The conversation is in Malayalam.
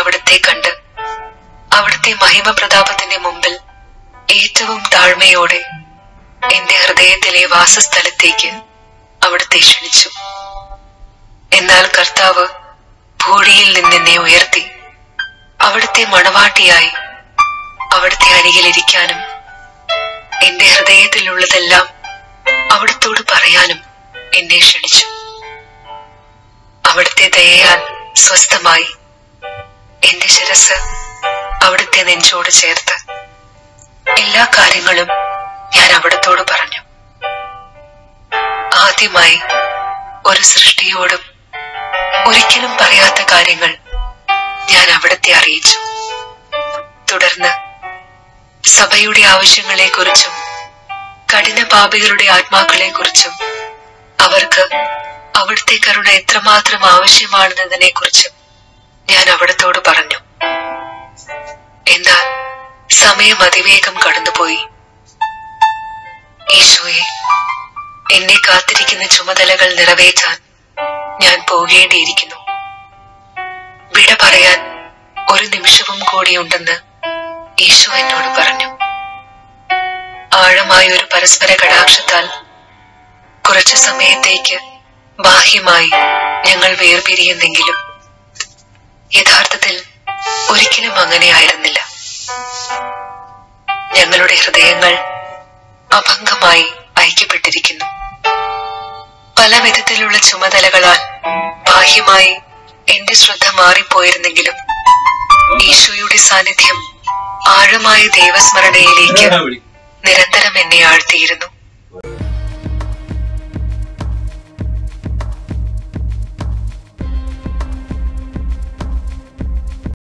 അവിടത്തെ കണ്ട് അവിടുത്തെ മഹിമ പ്രതാപത്തിന്റെ മുമ്പിൽ ഏറ്റവും താഴ്മയോടെ എന്റെ ഹൃദയത്തിലെ വാസസ്ഥലത്തേക്ക് അവിടുത്തെ ക്ഷണിച്ചു എന്നാൽ കർത്താവ് ഭൂഴിയിൽ നിന്നെന്നെ ഉയർത്തി അവിടുത്തെ മണവാട്ടിയായി അവിടുത്തെ അരികിലിരിക്കാനും എന്റെ ഹൃദയത്തിലുള്ളതെല്ലാം അവിടുത്തോട് പറയാനും എന്നെ ക്ഷണിച്ചു അവിടുത്തെ ദയയാൽ സ്വസ്ഥമായി എന്റെ ശിരസ് അവിടുത്തെ നെഞ്ചോട് ചേർത്ത് എല്ലാ കാര്യങ്ങളും ഞാൻ അവിടുത്തോട് പറഞ്ഞു ആദ്യമായി ഒരു സൃഷ്ടിയോടും ഒരിക്കലും പറയാത്ത കാര്യങ്ങൾ ഞാൻ അവിടുത്തെ അറിയിച്ചു തുടർന്ന് സഭയുടെ ആവശ്യങ്ങളെക്കുറിച്ചും കഠിന പാപികളുടെ ആത്മാക്കളെക്കുറിച്ചും അവർക്ക് അവിടുത്തെ കരുണ എത്രമാത്രം ആവശ്യമാണെന്നതിനെ കുറിച്ചും ഞാൻ അവിടത്തോട് പറഞ്ഞു എന്നാൽ സമയം അതിവേഗം കടന്നുപോയി ഈശോയെ എന്നെ കാത്തിരിക്കുന്ന ചുമതലകൾ നിറവേറ്റാൻ ഞാൻ പോകേണ്ടിയിരിക്കുന്നു വിട പറയാൻ ഒരു നിമിഷവും കൂടിയുണ്ടെന്ന് ഈശോ എന്നോട് പറഞ്ഞു ആഴമായ ഒരു പരസ്പര കടാക്ഷത്താൽ കുറച്ചു സമയത്തേക്ക് ബാഹ്യമായി ഞങ്ങൾ വേർപിരിയുന്നെങ്കിലും യഥാർത്ഥത്തിൽ ഒരിക്കലും അങ്ങനെയായിരുന്നില്ല ഞങ്ങളുടെ ഹൃദയങ്ങൾ അഭംഗമായി ഐക്യപ്പെട്ടിരിക്കുന്നു പല വിധത്തിലുള്ള ചുമതലകളാൽ ബാഹ്യമായി എന്റെ ശ്രദ്ധ മാറിപ്പോയിരുന്നെങ്കിലും ഈശോയുടെ സാന്നിധ്യം ആഴമായ ദൈവസ്മരണയിലേക്ക് നിരന്തരം എന്നെ ആഴ്ത്തിയിരുന്നു